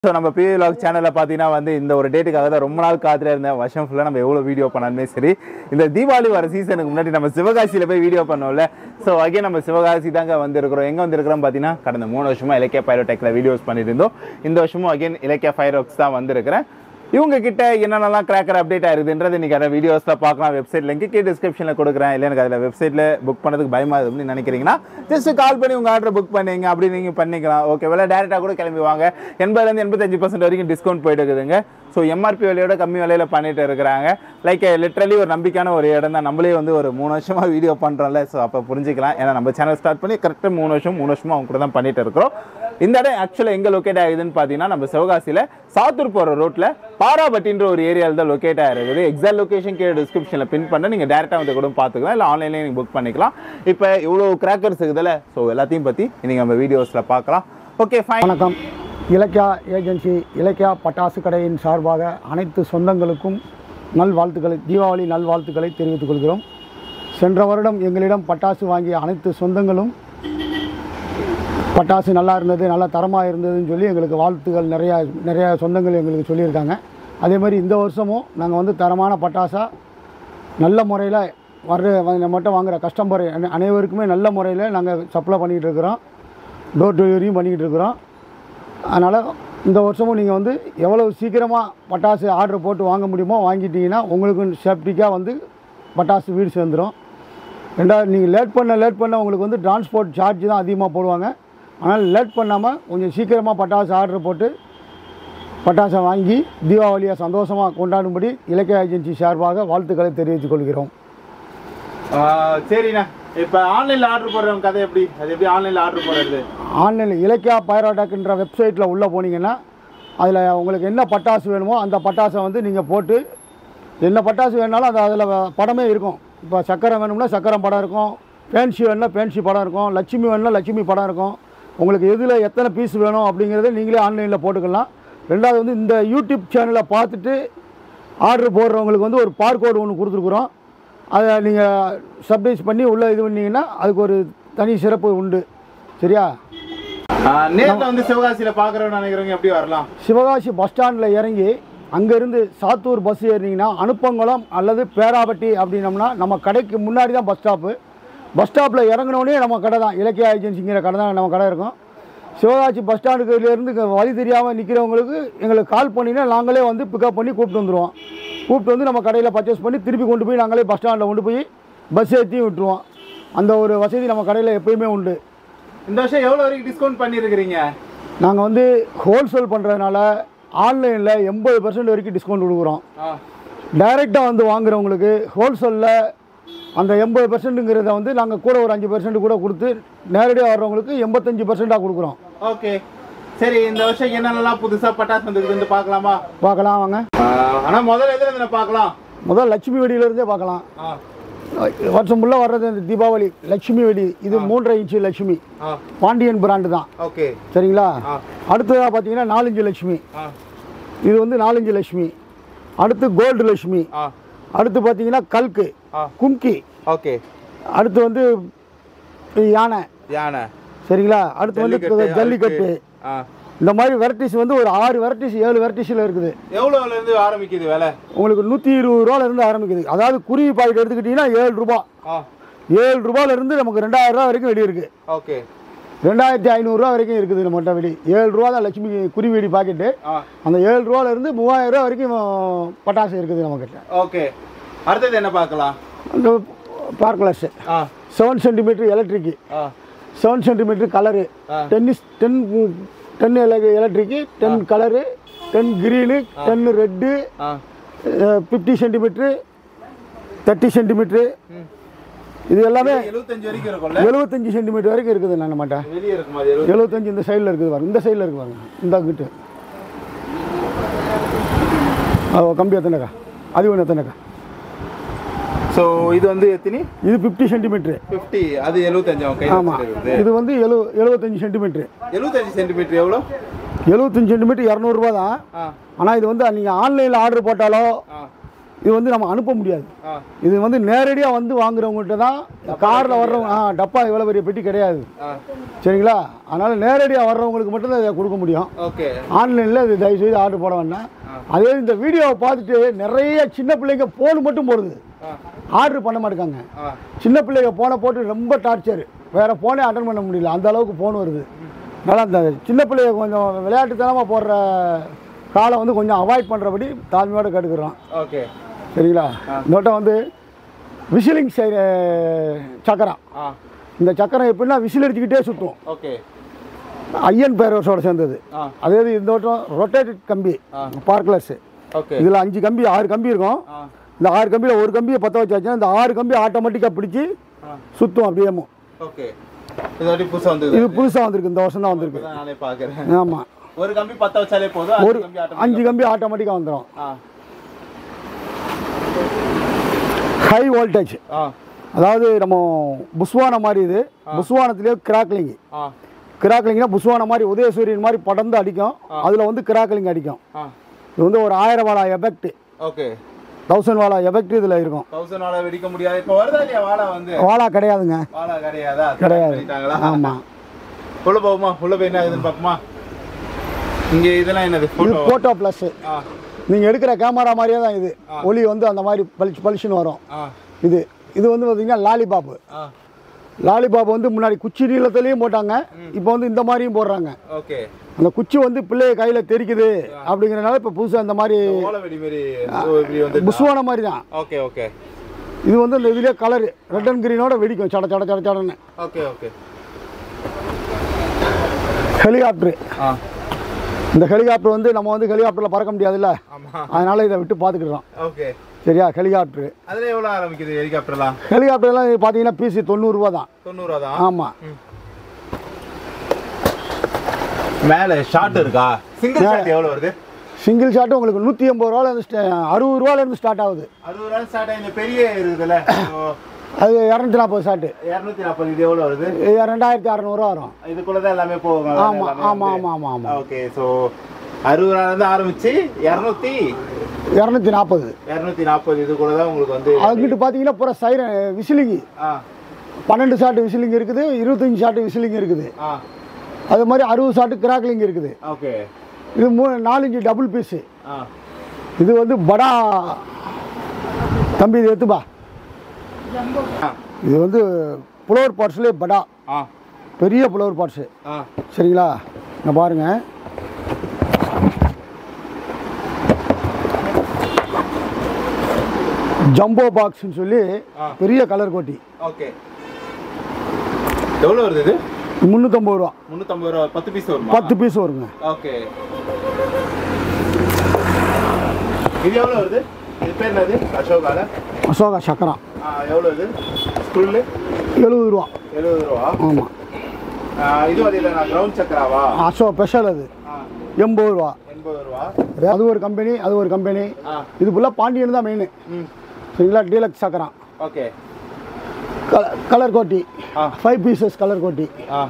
So நம்ம BA lock சேனலில் பார்த்தீங்கன்னா வந்து இந்த ஒரு டேட்டுக்காக தான் ரொம்ப நாள் காத்துல இருந்தேன் வருஷம் ஃபுல்லாக நம்ம எவ்வளோ வீடியோ பண்ணாலுமே சரி இந்த தீபாவளி வர சீசனுக்கு முன்னாடி நம்ம சிவகாசியில் போய் வீடியோ பண்ணோம்ல ஸோ அகைன் நம்ம சிவகாசி தாங்க வந்திருக்கிறோம் எங்கே வந்திருக்கிறோம் பார்த்தீங்கன்னா கடந்த மூணு வருஷமா இலக்கிய பைரோடெக்கில் வீடியோஸ் பண்ணிட்டு இருந்தோம் இந்த வருஷமும் அகைன் இலக்கிய ஃபைரோக்ஸ் தான் வந்திருக்கிறேன் இவங்க கிட்ட என்னென்னலாம் கிராக்கர் அப்டேட் ஆயிருதுன்றது இன்னைக்கு அதை வீடியோஸில் பார்க்கலாம் வெப்சைட் லிங்க் கீழே டிஸ்கிரிப்ஷனில் கொடுக்குறேன் இல்லை எனக்கு அதில் வெப்சைட்டில் புக் பண்ணதுக்கு பயமா இருக்குன்னு நினைக்கிறீங்கன்னா ஜஸ்ட் கால் பண்ணி உங்கள் ஆர்டர் புக் பண்ணீங்க அப்படி நீங்கள் பண்ணிக்கலாம் ஓகே வேலை டேரெக்டாக கூட கிளம்பி வாங்க எண்பதுலேருந்து எண்பத்தஞ்சு பர்சன்ட் வரைக்கும் டிஸ்கவுண்ட் போயிட்டு இருக்குதுங்க ஸோ எம்ஆர்பி விலையோட கம்மி விலையில பண்ணிட்டு இருக்கிறாங்க லைக் லிட்ரலி ஒரு நம்பிக்கையான ஒரு இடம் தான் நம்மளே வந்து ஒரு மூணு வருஷமா வீடியோ பண்ணுறோம்ல ஸோ அப்போ புரிஞ்சுக்கலாம் ஏன்னா நம்ம சேனல் ஸ்டார்ட் பண்ணி கரெக்டாக மூணு வருஷம் மூணு வருஷமா அவங்க கூட தான் பண்ணிட்டு இருக்கிறோம் இந்த இடம் ஆக்சுவலாக எங்கே லொக்கேட் ஆகுதுன்னு பார்த்தீங்கன்னா நம்ம சிவகாசியில் சாத்தூர் போகிற ரோட்டில் பாராபட்டின்ற ஒரு ஏரியாவில் தான் லொக்கேட் ஆகிருக்குது எக்ஸாக்ட் லொகேஷன் கீழே டிஸ்கிரிப்ஷனில் பின் பண்ண நீங்கள் டேரெக்டாக வந்து கூட பார்த்துக்கலாம் இல்லை ஆன்லைன்லேயே நீங்கள் புக் பண்ணிக்கலாம் இப்போ இவ்வளோ கிராக்கர்ஸ் இருக்குதுல்ல ஸோ எல்லாத்தையும் பற்றி இன்னைக்கு நம்ம வீடியோஸில் பார்க்கலாம் ஓகே ஃபைன் வணக்கம் இலக்கியா ஏஜென்சி இலக்கியா பட்டாசு கடையின் சார்பாக அனைத்து சொந்தங்களுக்கும் நல்வாழ்த்துக்களை தீபாவளி நல்வாழ்த்துக்களை தெரிவித்துக் கொள்கிறோம் சென்ற வருடம் எங்களிடம் பட்டாசு வாங்கிய அனைத்து சொந்தங்களும் பட்டாசு நல்லா இருந்தது நல்லா தரமாக இருந்ததுன்னு சொல்லி எங்களுக்கு வாழ்த்துக்கள் நிறையா நிறையா சொந்தங்கள் எங்களுக்கு சொல்லியிருக்காங்க அதே மாதிரி இந்த வருஷமும் நாங்கள் வந்து தரமான பட்டாசாக நல்ல முறையில் வர்ற வந்து நம்மகிட்ட வாங்குகிற கஸ்டமர் அனை- அனைவருக்குமே நல்ல முறையில் நாங்கள் சப்ளை பண்ணிக்கிட்டு இருக்கிறோம் டோர் டெலிவரியும் பண்ணிக்கிட்டு இருக்கிறோம் அதனால் இந்த வருஷமும் நீங்கள் வந்து எவ்வளோ சீக்கிரமாக பட்டாசு ஆர்டர் போட்டு வாங்க முடியுமோ வாங்கிட்டீங்கன்னா உங்களுக்கு சேஃப்டிக்காக வந்து பட்டாசு வீடு சேர்ந்துடும் ரெண்டாவது நீங்கள் லேட் பண்ண லேட் பண்ண உங்களுக்கு வந்து டிரான்ஸ்போர்ட் சார்ஜ் தான் அதிகமாக போடுவாங்க ஆனால் லேட் பண்ணாமல் கொஞ்சம் சீக்கிரமாக பட்டாசு ஆர்டர் போட்டு பட்டாசை வாங்கி தீபாவளியை சந்தோஷமாக கொண்டாடும்படி இலக்கிய ஏஜென்சி சார்பாக வாழ்த்துக்களை தெரிவித்துக் கொள்கிறோம் சரிண்ணா இப்போ ஆன்லைனில் ஆர்டர் போடுறவங்க கதை எப்படி அது எப்படி ஆன்லைனில் ஆர்டர் போடுறது ஆன்லைனில் இலக்கியா பைரோடெக்ன்ற வெப்சைட்டில் உள்ளே போனீங்கன்னா அதில் உங்களுக்கு என்ன பட்டாசு வேணுமோ அந்த பட்டாசை வந்து நீங்கள் போட்டு என்ன பட்டாசு வேணாலும் அது அதில் படமே இருக்கும் இப்போ சக்கரம் வேணும்னா சக்கரம் படம் இருக்கும் பேன்சி வேணும்னா பேன்சி படம் இருக்கும் லட்சுமி வேணும்னா லட்சுமி படம் இருக்கும் உங்களுக்கு எதில் எத்தனை பீஸ் வேணும் அப்படிங்கிறத நீங்களே ஆன்லைனில் போட்டுக்கலாம் ரெண்டாவது வந்து இந்த யூடியூப் சேனலை பார்த்துட்டு ஆர்டர் போடுறவங்களுக்கு வந்து ஒரு பார்கோடு ஒன்று கொடுத்துருக்குறோம் அதை நீங்கள் சப்ரைஸ் பண்ணி உள்ளே இது பண்ணீங்கன்னா அதுக்கு ஒரு தனி சிறப்பு உண்டு சரியா நேரில் வந்து சிவகாசியில் பார்க்குறோன்னு நினைக்கிறவங்க எப்படி வரலாம் சிவகாசி பஸ் ஸ்டாண்டில் இறங்கி அங்கேருந்து சாத்தூர் பஸ் ஏறினீங்கன்னா அனுப்பங்குளம் அல்லது பேராபட்டி அப்படின்னம்னா நம்ம கடைக்கு முன்னாடி தான் பஸ் ஸ்டாப்பு பஸ் ஸ்டாப்பில் இறங்கினோடனே நம்ம கடை தான் இலக்கிய ஏஜென்சிங்கிற கடை தான் நம்ம கடை இருக்கும் சிவகாசி பஸ் ஸ்டாண்டுக்குலேருந்து வழி தெரியாமல் நிற்கிறவங்களுக்கு எங்களுக்கு கால் பண்ணினா நாங்களே வந்து பிக்கப் பண்ணி கூப்பிட்டு வந்துடுவோம் கூப்பிட்டு வந்து நம்ம கடையில் பர்ச்சேஸ் பண்ணி திருப்பி கொண்டு போய் நாங்களே பஸ் ஸ்டாண்டில் கொண்டு போய் பஸ் ஏற்றியும் விட்டுருவோம் அந்த ஒரு வசதி நம்ம கடையில் எப்பயுமே உண்டு இந்த வருஷம் எவ்வளோ வரைக்கும் டிஸ்கவுண்ட் பண்ணியிருக்கிறீங்க நாங்கள் வந்து ஹோல்சேல் பண்ணுறதுனால ஆன்லைனில் எண்பது பர்சன்ட் வரைக்கும் டிஸ்கவுண்ட் கொடுக்குறோம் ஆ டைரெக்டாக வந்து வாங்குறவங்களுக்கு ஹோல்சேலில் அந்த எண்பது பர்சன்ட்டுங்கிறத வந்து நாங்கள் கூட ஒரு அஞ்சு பர்சன்ட் கூட கொடுத்து நேரடியாக வர்றவங்களுக்கு எண்பத்தஞ்சு பர்சன்டாக கொடுக்குறோம் ஓகே சரி இந்த வருஷம் என்னென்னலாம் புதுசாக பட்டாசு வந்துருக்குதுன்னு பார்க்கலாமா பார்க்கலாம் வாங்க ஆனால் முதல்ல எதில் இருந்து பார்க்கலாம் முதல் லட்சுமி வெடியிலேருந்தே பார்க்கலாம் ஆ வருஷம் ஃபுல்லாக வர்றது இந்த தீபாவளி லட்சுமி வெடி இது மூன்றரை இன்ச்சு லட்சுமி ஆ பாண்டியன் பிராண்டு தான் ஓகே சரிங்களா ஆ. அடுத்ததாக பார்த்தீங்கன்னா நாலஞ்சு லட்சுமி ஆ இது வந்து நாலஞ்சு லட்சுமி அடுத்து கோல்டு லட்சுமி ஆ அடுத்து பார்த்தீங்கன்னா கல்கு ஆ கும்கி ஓகே அடுத்து வந்து யானை யானை சரிங்களா அடுத்து வந்து ஜல்லிக்கட்டு, ஜல்லிக்கட்டு ஆ இந்த மாதிரி வெரைட்டிஸ் வந்து ஒரு ஆறு வெரைட்டிஸ் ஏழு வெரைட்டிஸில் இருக்குது எவ்வளோல இருந்து ஆரம்பிக்குது விலை உங்களுக்கு நூற்றி இருபது ரூபால இருந்து ஆரம்பிக்குது அதாவது குருவி பாக்கெட் எடுத்துக்கிட்டிங்கன்னா ஏழு ரூபா ஆ ஏழு ரூபாயில இருந்து நமக்கு ரெண்டாயிரம் ரூபா வரைக்கும் வெடி இருக்குது ஓகே ரெண்டாயிரத்தி ஐநூறுரூவா வரைக்கும் இருக்குது நம்மகிட்ட வெடி ஏழு ரூபா தான் லட்சுமி குருவி வெடி பாக்கெட்டு ஆ அந்த ஏழு ரூபால இருந்து மூவாயிரம் ரூபா வரைக்கும் பட்டாசு இருக்குது நம்மக்கிட்ட ஓகே அடுத்தது என்ன பார்க்கலாம் அந்த பார்க்கலர்ஸு ஆ செவன் சென்டிமீட்டர் எலக்ட்ரிக்கு ஆ செவன் சென்டிமீட்டர் கலரு ஆ. டென்னிஸ் ten ten electric ten colour ten green ten red ஆ ஃபிஃப்டி சென்டிமீட்ரு தேர்ட்டி சென்டிமீட்ரு இது எல்லாமே எழுபத்தஞ்சு வரைக்கும் இருக்கும்ல எழுபத்தஞ்சு சென்டிமீட்டர் வரைக்கும் இருக்குது நான் மாட்டேன் வெளியே இருக்கும் அது எழுபது எழுபத்தஞ்சு இந்த சைடில் இருக்குது பாருங்க இந்த சைடில் இருக்கு பாருங்க இந்த கிட்ட கம்பி எத்தனைக்கா அது ஒன்று எத்தனைக்கா ஸோ இது வந்து எத்தனை இது ஃபிஃப்டி சென்டிமீட்ரு ஃபிஃப்டி அது எழுபத்தஞ்சு அவன் ஆமாம் கையில் இருக்குது இது வந்து எழு எழுபத்தஞ்சு சென்டிமீட்ரு எழுபத்தஞ்சு சென்டிமீட்டர் எவ்வளோ எழுபத்தஞ்சு சென்டிமீட்டர் இரநூறுபா தான் ஆ ஆனால் இது வந்து நீங்கள் ஆன்லைனில் ஆர்டர் போட்டாலோ ஆ இது வந்து நம்ம அனுப்ப முடியாது ஆ இது வந்து நேரடியாக வந்து வாங்குறவங்ககிட்ட தான் காரில் வர்றவங்க ஆ டப்பா இவ்வளோ பெரிய பெட்டி கிடையாது ஆ சரிங்களா அதனால் நேரடியாக வர்றவங்களுக்கு மட்டும்தான் இதை கொடுக்க முடியும் ஓகே ஆன்லைனில் இது தயவு செய்து ஆர்டர் போட வேண்டாம் அதே இந்த வீடியோவை பார்த்துட்டு நிறைய சின்ன பிள்ளைங்க ஃபோன் மட்டும் போடுது ஆ ஆர்டர் பண்ண மாட்டேங்காங்க ஆ சின்ன பிள்ளைங்க ஃபோனை போட்டு ரொம்ப டார்ச்சர் வேறு ஃபோனே அட்டன் பண்ண முடியல அந்த அளவுக்கு ஃபோன் வருது அதனால் அந்த சின்ன பிள்ளைங்க கொஞ்சம் விளையாட்டுத்தனமாக போடுற காலை வந்து கொஞ்சம் அவாய்ட் பண்ணுறபடி தாழ்மையோடு கேட்டுக்கிறோம் ஓகே சரிங்களா இந்த வந்து விசிலிங் சை சக்கரம் ஆ இந்த சக்கரம் எப்படின்னா விசில் அடிச்சுக்கிட்டே சுற்றும் ஓகே ஐயன் பேரவர்ஸோட சேர்ந்தது ஆ அதே இது இந்த வட்டம் ரொட்டேட்டட் கம்பி பார்க்லர்ஸ் ஓகே இதில் அஞ்சு கம்பி ஆறு கம்பி இருக்கும் ஆ இந்த ஆறு கம்பியில் ஒரு கம்பியை பற்ற வச்சாச்சுன்னா இந்த ஆறு கம்பி ஆட்டோமேட்டிக்காக பிடிச்சி ஆ சுற்றும் அப்படியே ஓகே இது அப்படி புதுசாக வந்து இது புதுசாக வந்திருக்கு இந்த வருஷம் தான் வந்திருக்கு நானே பார்க்குறேன் ஆமாம் ஒரு கம்பி பத்த வச்சாலே போதும் ஒரு அஞ்சு கம்பி ஆட்டம் அஞ்சு கம்பி ஆட்டோமேட்டிக்காக வந்துடும் ஆ ஹை வோல்டேஜ் ஆ அதாவது நம்ம புஸ்வானம் மாதிரி இது புஸ்வானத்துலேயே கிராக்லிங் ஆ கிராக்லிங்னா புஸ்வானம் மாதிரி உதயசூரியன் மாதிரி படர்ந்து அடிக்கும் அதில் வந்து கிராக்லிங் அடிக்கும் ஆ இது வந்து ஒரு ஆயிரம் வாழா எஃபெக்ட் ஓகே தௌசண்ட் வாழா எஃபெக்ட் இதில் இருக்கும் தௌசண்ட் வாழை வெடிக்க முடியாது இப்போ வருதா இல்லையா வாழை வந்து வாழா கிடையாதுங்க வாழை கிடையாதா கிடையாது. பண்ணிட்டாங்களா ஆமாம் உள்ள போகுமா உள்ள போய் என்ன ஆகுதுன்னு பார்ப்போமா இங்க இதெல்லாம் என்னது இது போட்டோ ஃபோட்டோ ப்ளஸ் ஆ நீங்கள் எடுக்கிற கேமரா மாதிரியே தான் இது ஒளி வந்து அந்த மாதிரி பளிச்சு பளிச்சுன்னு வரும் ஆ இது இது வந்து பார்த்தீங்கன்னா லாலிபாப் ஆ லாலிபாப் வந்து முன்னாடி குச்சி நீளத்துலேயும் போட்டாங்க இப்போ வந்து இந்த மாதிரியும் போடுறாங்க ஓகே அந்த குச்சி வந்து பிள்ளைய கையில் தெரிக்குது அப்படிங்கிறனால இப்போ புதுசாக இந்த மாதிரி ஓலை வெடி மாதிரி ஓ, இப்படி வந்து புஷ்வான மாதிரி தான் ஓகே ஓகே இது வந்து இந்த இதுலேயே கலரு ரெட் அண்ட் கிரீனோட வெடிக்கும் சட சட சட சடன்னு ஓகே ஓகே ஹெலிகாப்டரு ஆ இந்த ஹெலிகாப்டர் வந்து நம்ம வந்து ஹெலிகாப்டரில் பறக்க முடியாதுல்ல ஆமா அதனால இதை விட்டு பார்த்துக்கிறோம் ஓகே சரியா ஹெலிகாப்டரு அதுல எவ்வளவு ஆரம்பிக்குது ஹெலிகாப்டர்லாம் ஹெலிகாப்டர்லாம் பார்த்தீங்கன்னா பிசி தொண்ணூறுரூவா தான் தொண்ணூறுவா தான் ஆமாம் மேல ஷாட் இருக்கா சிங்கிள் ஷாட் எவ்வளவு வருது சிங்கிள் ஷாட்டு உங்களுக்கு நூற்றி எண்பது ரூபாலேருந்து ஸ்டா அறுபது ரூபாலேருந்து ஸ்டார்ட் ஆகுது அறுபது ரூபா ஸ்டார்ட் இந்த பெரிய இருக்குதுல்ல அது இரநூத்தி நாற்பது ஷாட்டு இரநூத்தி நாற்பது இது எவ்வளவு வருது ரெண்டாயிரத்தி அறநூறுவா வரும் இதுக்குள்ளதான் எல்லாமே போகும் ஆமாம் ஆமாம் ஆமாம் ஆமாம் ஆமாம் ஓகே ஸோ அறுபது ரூபால இருந்து ஆரம்பிச்சு இரநூத்தி இரநூத்தி நாற்பது இரநூத்தி நாற்பது இதுக்குள்ள தான் உங்களுக்கு வந்து அதுக்கிட்ட பார்த்தீங்கன்னா பூரா சைரன் விசிலிங்கு ஆ பன்னெண்டு ஷாட்டு விசிலிங் இருக்குது இருபத்தஞ்சி ஷாட்டு விசிலிங் இருக்குது ஆ அது மாதிரி அறுபது ஷாட்டு கிராக்லிங் இருக்குது ஓகே இது மூ நாலஞ்சு டபுள் பீஸு ஆ இது வந்து படா தம்பி இது எடுத்துப்பா இது வந்து புலவர் பார்ட்ஸ்லேயே படா ஆ பெரிய புலவர் பார்ட்ஸு ஆ சரிங்களா இங்க பாருங்க ஜம்போ பாக்ஸ்னு சொல்லி ஆ. பெரிய கலர் கோட்டி ஓகே எவ்வளோ வருது இது முந்நூற்றம்பது ரூபா முந்நூற்றம்பது ரூபா பத்து பீஸ் வருமா பத்து பீஸ் வருங்க ஓகே இது எவ்வளோ வருது இது பேர் என்னது அசோகால அசோகா சக்கரம் ஆ எவ்வளோ இது ஸ்கூல்லு எழுபது ரூபா எழுபது ரூபா ஆமாம் ஆ, இது அது இல்லை நான் கிரவுண்ட் சக்கராவா அசோ ஸ்பெஷல் அது ஆ எண்பது ரூபா எண்பது ரூபா அது ஒரு கம்பெனி அது ஒரு கம்பெனி ஆ இது ஃபுல்லாக பாண்டியன் தான் மெயின் ம் சரிங்களா டீலக்ஸ் சக்கரம் ஓகே கலர் கோட்டி ஆ. ஃபைவ் பீசஸ் கலர் கோட்டி ஆ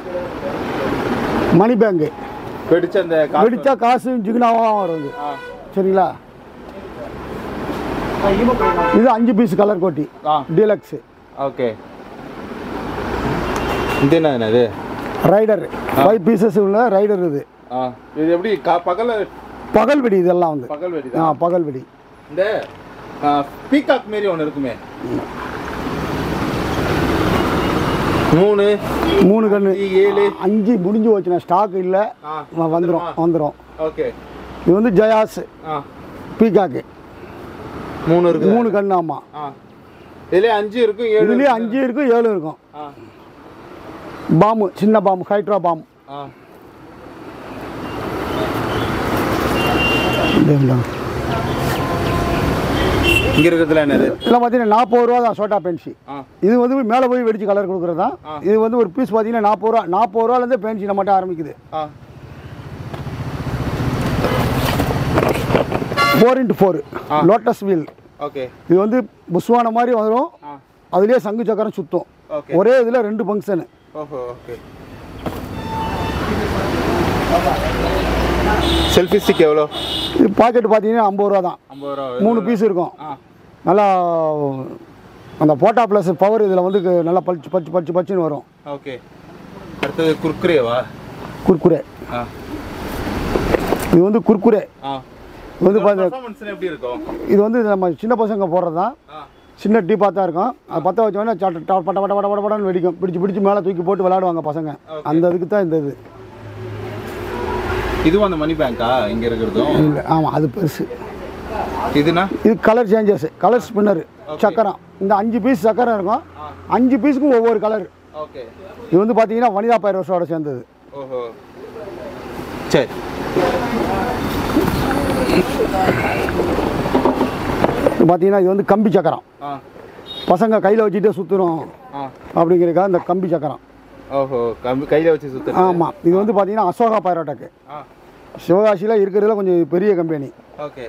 மணி பேங்கு வெடிச்ச அந்த காசு- வெடிச்சா காசு ஜிகுனாவாக வரும் இது ஆ சரிங்களா இது அஞ்சு பீஸ் கலர் கோட்டி ஆ டீலக்ஸ் ஓகே இது என்ன என்னது ரைடர் ஃபைவ் பீசஸ் உள்ள ரைடர் இது ஆ இது எப்படி கா பகல் பகல் வெடி இதெல்லாம் வந்து பகல் வெடி ஆ பகல் வெடி இந்த பீகாக் மாரி ஒன்று இருக்குமே மூணு மூணு கன்று ஏழு அஞ்சு முடிஞ்சு போச்சுண்ணா ஸ்டாக் இல்லை ஆ வந்துடும் வந்துடும் ஓகே இது வந்து ஜயாஸ் ஆ பீகாக்கு மூணு இருக்கு மூணு கன்று ஆமாம் ஆ இதுலேயே அஞ்சு இருக்கும் ஏழு இதுலேயே இருக்கு. அஞ்சு இருக்கும் ஏழு இருக்கும் ஆ பாம்பு சின்ன பாம்பு ஹைட்ரா பாம்பு ஆ இங்கே இருக்கிறதுல என்னது இதெல்லாம் பார்த்தீங்கன்னா நாற்பது ரூபா தான் சோட்டா பென்சி ஆ இது வந்து மேலே போய் வெடிச்சு கலர் கொடுக்குறது தான் ஆ. இது வந்து ஒரு பீஸ் பார்த்தீங்கன்னா நாற்பது ரூபா நாற்பது ரூபாலேருந்து பென்சி நம்மகிட்ட ஆரம்பிக்குது ஆ ஃபோர் இன்ட்டு ஃபோர் ஆ. லோட்டஸ் வீல் ஓகே இது வந்து புஷ்வான மாதிரி வரும் ஆ அதுலேயே சங்கு சக்கரம் சுத்தும் ஓகே ஒரே இதில் ரெண்டு ஃபங்க்ஷனு ஓஹோ ஓகே செல்ஃபி ஸ்டிக் எவ்வளோ இது பாக்கெட் பார்த்தீங்கன்னா ஐம்பது ரூபா தான் ஐம்பது ரூபா மூணு பீஸ் இருக்கும் ஆ நல்லா அந்த போட்டா ப்ளஸ் பவர் இதில் வந்து கு- நல்லா பளிச்சு பளிச்சு பளிச்சு பளிச்சுன்னு வரும் ஓகே அடுத்தது குர்குரேவா குர்குரே ஆ இது வந்து குர்குரே ஆ இது வந்து பாருங்க பர்ஃபார்மன்ஸ் எப்படி இருக்கும் இது வந்து நம்ம சின்ன பசங்க போடுறது தான் ஆ சின்ன டீப்பாக தான் இருக்கும் அது பற்ற வச்சோடனே சட்ட ட- பட்ட பட்ட பட்ட பட்ட படன்னு வெடிக்கும் பிடிச்சி பிடிச்சி மேலே தூக்கி போட்டு விளையாடுவாங்க பசங்க அந்த இதுக்கு தான் இந்த இது இதுவும் அந்த மணி பேங்கா இங்க இருக்கிறதும் இல்லை ஆமாம் அது பெருசு இதுனா இது கலர் சேஞ்சர்ஸ் கலர் ஸ்பின்னர் சக்கரம் இந்த அஞ்சு பீஸ் சக்கரம் இருக்கும் அஞ்சு பீஸுக்கும் ஒவ்வொரு கலர் ஓகே இது வந்து பார்த்தீங்கன்னா வனிதா பைரோஸோட சேர்ந்தது ஓஹோ சரி இது பார்த்தீங்கன்னா இது வந்து கம்பி சக்கரம் ஆ பசங்க கையில் வச்சுட்டே சுற்றுறோம் ஆ அப்படிங்கிறதுக்காக இந்த கம்பி சக்கரம் ஓஹோ கம்பி கையில வச்சு சுத்து ஆமாம் இது வந்து பார்த்தீங்கன்னா அசோகா பைரோட்டக்கு ஆ சிவகாசியில் இருக்கிறதுல கொஞ்சம் பெரிய கம்பெனி ஓகே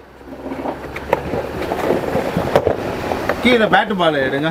கீழே பேட்டு பால் எடுங்க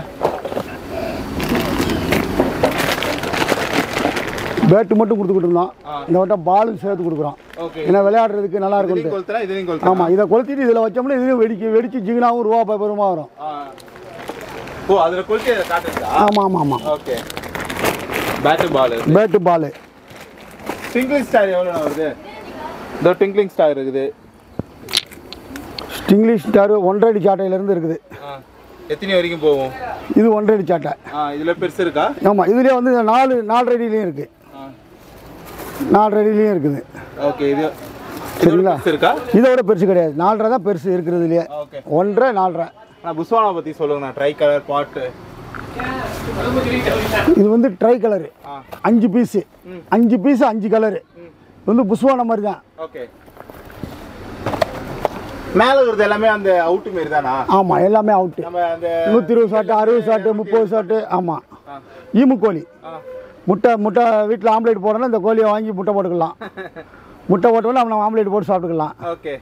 பேட்டு மட்டும் கொடுத்துக்கிட்டு இருந்தோம் ஆ. இந்த வட்டம் பாலும் சேர்த்து கொடுக்குறோம் ஓகே ஏன்னா விளையாடுறதுக்கு நல்லா இதுலையும் இருக்கும் கொளுத்துறா இதுலையும் கொளுத்துறா ஆமாம் இதை கொளுத்திட்டு இதில் வச்சோம்னா இதுலையும் வெடிக்க வெடிச்சு ஜிகினாவும் ரூபா பேப்பருமா வரும் ஆ. ஓ அதில் கொளுத்தி அதை காட்டுறதா ஆமாம் ஆமாம் ஆமாம் okay bat ball bat ball twinkling star எவ்வளோ வருது இந்த ட்விங்க்லிங் ஸ்டார் இருக்குது இங்கிலீஷ் ஸ்டாரு ஒன்றரை அடி சாட்டையிலேருந்து இருக்குது ஆ எத்தனை வரைக்கும் போகும் இது ஒன்றரை அடி சாட்டை ஆ இதில் பெருசு இருக்கா ஆமாம் இதுலேயே வந்து இந்த நாலு நாலரை அடியிலையும் இருக்குது ஆ நாலரை அடியிலையும் இருக்குது ஓகே இது சரிங்களா? பெருசு இருக்கா இதை விட பெருசு கிடையாது நாலரை தான் பெருசு இருக்கிறதுலையே ஓகே ஒன்றரை நாலரை நான் புஸ்வானா பற்றி சொல்லுங்கண்ணா ட்ரை கலர் பாட்டு இது வந்து ட்ரை கலரு ஆ அஞ்சு பீஸு அஞ்சு பீஸு அஞ்சு கலரு இது வந்து புஷ்வான மாதிரி தான் ஓகே மேலே இருக்கிறது எல்லாமே அந்த அவுட்டு மாரி தானா ஆமாம் எல்லாமே அவுட்டு நம்ம அந்த நூற்றி இருபது ஷாட்டு அறுபது ஷாட்டு முப்பது ஷாட்டு ஆமாம் ஆ. ஈமு கோழி ஆ முட்டை முட்டை வீட்டில் ஆம்லேட் போடணும்னா இந்த கோழியை வாங்கி முட்டை போட்டுக்கலாம் முட்டை போட்டோம்னா நம்ம ஆம்லேட் போட்டு சாப்பிட்டுக்கலாம் ஓகே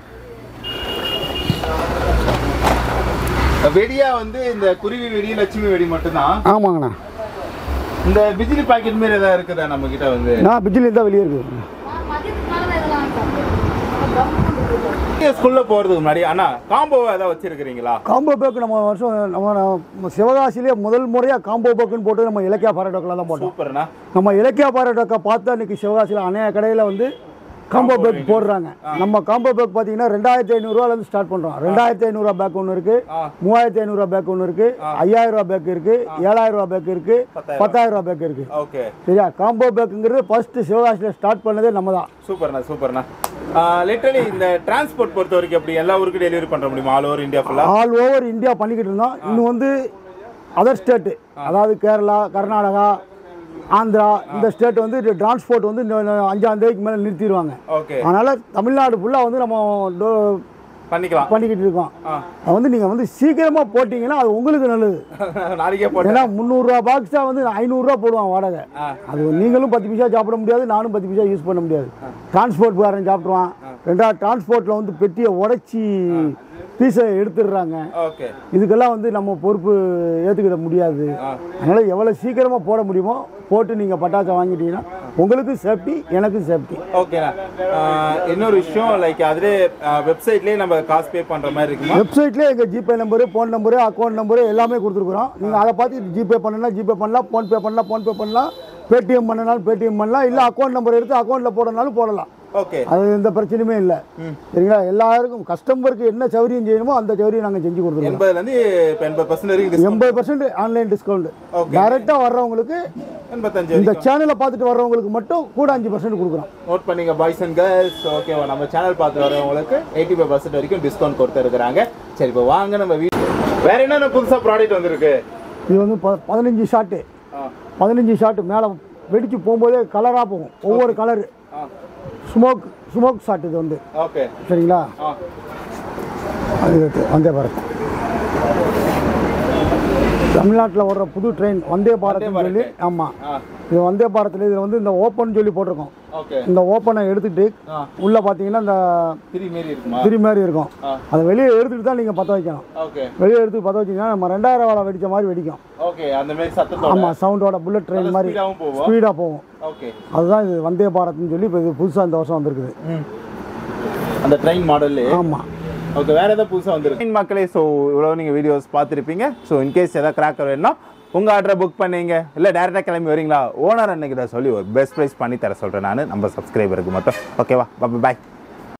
வெடியா வந்து இந்த குருவி வெடி லட்சுமி வெடி மட்டும்தான் ஆமாங்கண்ணா இந்த பிஜிலி பாக்கெட் மாரி ஏதாவது இருக்குதா நம்ம கிட்ட வந்து நான் பிஜிலி தான் வெளியே இருக்குது ஸ்கூல்ல போறதுக்கு முன்னாடி அண்ணா காம்போ ஏதாவது வச்சிருக்கிறீங்களா காம்போ பேக்கு நம்ம வருஷம் நம்ம நம்ம சிவகாசிலேயே முதல் முறையாக காம்போ பேக்குன்னு போட்டு நம்ம இலக்கியா பாராட்டோக்கெல்லாம் தான் போட்டோம் சூப்பர்ண்ணா நம்ம இலக்கியா பாராட்டோக்கை பார்த்தா இன்னைக்கு சிவகாசியில் அநேக கடையில் வந்து காம்போ பேக் போடுறாங்க நம்ம காம்போ பேக் பார்த்தீங்கன்னா ரெண்டாயிரத்தி ஐநூறுரூவாலேருந்து ஸ்டார்ட் பண்ணுறோம் ரெண்டாயிரத்தி ஐநூறுரூவா பேக் ஒன்று இருக்குது ஆ. மூவாயிரத்தி ஐநூறுரூவா பேக் ஒன்று இருக்குது ஐயாயிரம் ரூபா பேக் இருக்குது ஏழாயிரம் ரூபா பேக் இருக்குது பத்தாயிரம். பத்தாயிரம் ரூபா பேக் இருக்குது ஓகே சரியா காம்போ பேக்குங்கிறது ஃபர்ஸ்ட் சிவகாசியில் ஸ்டார்ட் பண்ணதே நம்ம தான் சூப்பர்ண்ணா சூப்பர்ண்ணா லிட்டரலி இந்த டிரான்ஸ்போர்ட் பொறுத்த வரைக்கும் எப்படி எல்லா ஊருக்கும் டெலிவரி பண்ற முடியுமா ஆல் ஓவர் இந்தியா ஃபுல்லா ஆல் ஓவர் இந்தியா பண்ணிக்கிட்டு இருந்தோம் இன்னும் வந்து அதர் ஸ்டேட்டு அதாவது கேரளா கர்நாடகா ஆந்திரா இந்த ஸ்டேட் வந்து டிரான்ஸ்போர்ட் வந்து இந்த அஞ்சாம் தேதிக்கு மேலே நிறுத்திடுவாங்க ஓகே அதனால் தமிழ்நாடு ஃபுல்லாக வந்து நம்ம டோ- பண்ணிக்கலாம் பண்ணிக்கிட்டு இருக்கோம் ஆ. அது வந்து நீங்கள் வந்து சீக்கிரமாக போட்டிங்கன்னா அது உங்களுக்கு நல்லது நாளைக்கே போட்டேன் ஏன்னா முந்நூறுரூவா பாக்ஸாக வந்து ஐநூறுரூவா போடுவான் வாடகை ஆ. அது நீங்களும் பத்து பைசா சாப்பிட முடியாது நானும் பத்து பைசா யூஸ் பண்ண முடியாது டிரான்ஸ்போர்ட் காரன் சாப்பிட்ருவான் ரெண்டாவது டிரான்ஸ்போர்ட்டில் வந்து பெட்டியை உடைச்சி பீஸை எடுத்துடுறாங்க ஓகே இதுக்கெல்லாம் வந்து நம்ம பொறுப்பு ஏற்றுக்கிட முடியாது அதனால் எவ்வளோ சீக்கிரமாக போட முடியுமோ போட்டு நீங்கள் பட்டாசை வாங்கிட்டீங்கன்னா உங்களுக்கும் சேஃப்டி எனக்கும் சேஃப்டி ஓகேண்ணா ஆஹ் இன்னொரு விஷயம் லைக் அதிலே வெப்சைட்லேயே நம்ம காசு பே பண்ணுற மாதிரி இருக்குமா வெப்சைட்லேயே எங்கள் GPay number phone number account number எல்லாமே கொடுத்துருக்குறோம் நீங்கள் அதை பார்த்து ஜிபே பண்ணலாம் ஜிபே பண்ணலாம் ஃபோன்பே பண்ணலாம் ஃபோன்பே பண்ணலாம் பேடிஎம் பண்ணனாலும் பேடிஎம் பண்ணலாம் இல்லை அக்கௌண்ட் நம்பர் எடுத்து அக்கௌண்ட்டில் போடனாலும் போடலாம் ஓகே அது எந்த பிரச்சனையுமே இல்லை சரிங்களா எல்லாருக்கும் கஸ்டமருக்கு என்ன சௌரியம் செய்யணுமோ அந்த சௌரியம் நாங்கள் செஞ்சு கொடுத்துருவோம் எண்பதுலேருந்து இப்போ எண்பது பர்சன்ட் வரைக்கும் discount. எண்பது பர்சன்ட் ஆன்லைன் டிஸ்கவுண்ட் Okay. டைரெக்டாக வர்றவங்களுக்கு எண்பத்தஞ்சு இந்த வரைக்கும் சேனலை பார்த்துட்டு வர்றவங்களுக்கு மட்டும் கூட அஞ்சு பர்சன்ட் கொடுக்குறோம் நோட் பண்ணிங்க பாய்ஸ் அண்ட் கேர்ள்ஸ் ஓகேவா நம்ம சேனல் பார்த்து வரவங்களுக்கு எயிட்டி ஃபைவ் பர்சன்ட் வரைக்கும் டிஸ்கவுண்ட் கொடுத்துருக்குறாங்க சரி இப்போ வாங்க நம்ம வீ வேற என்னென்ன புதுசாக ப்ராடக்ட் வந்திருக்கு இது வந்து ப- பதினஞ்சு ஷாட்டு ஆ பதினஞ்சு ஷாட்டு மேலே வெடிச்சு போகும்போதே கலராக போகும் ஒவ்வொரு கலரு ஆ ஸ்மோக் ஸ்மோக் ஷாட் இது வந்து ஓகே சரிங்களா ஆ அது இருக்கு வந்தே பாரத் தமிழ்நாட்டில் ஓடுற புது ட்ரெயின் வந்தே பாரத்னு சொல்லி ஆமாம் ஆ இது வந்தே பாரத்தில் இதில் வந்து இந்த ஓப்பன் சொல்லி போட்டிருக்கோம் ஓகே இந்த ஓப்பனை எடுத்துட்டு ஆ உள்ளே பார்த்தீங்கன்னா இந்த திரி மாரி இருக்குமா திரி மாதிரி இருக்கும் ஆ. அதை வெளியே எடுத்துட்டு தான் நீங்கள் பற்ற வைக்கணும் ஓகே வெளியே எடுத்து பற்ற வச்சிங்கன்னா நம்ம ரெண்டாயிரம் வாழை வெடிச்ச மாதிரி வெடிக்கும் ஓகே அந்த மாதிரி சத்தத்தோட ஆமாம் சவுண்டோட புல்லட் ட்ரெயின் மாதிரி ஸ்பீடாவும் போவோம் ஸ்பீடாக போகும் ஓகே அதுதான் இது வந்தே பாரத்னு சொல்லி இப்போ இது புதுசாக இந்த வருஷம் வந்திருக்குது ம் அந்த ட்ரெயின் மாடல்லே ஆமாம் ஓகே வேற ஏதாவது புதுசாக வந்துருக்கு மக்களே ஸோ இவ்வளோ நீங்கள் வீடியோஸ் பார்த்துருப்பீங்க ஸோ இன்கேஸ் ஏதாவது கிராக்கர் வேணும்னா உங்கள் ஆர்டரை புக் பண்ணீங்க இல்லை டேரெக்டாக கிளம்பி வரீங்களா ஓனர் அன்னைக்கு தான் சொல்லி ஒரு பெஸ்ட் ப்ரைஸ் பண்ணி தர சொல்கிறேன் நான் நம்ம சப்ஸ்கிரைபருக்கு மட்டும் ஓகேவா பாய்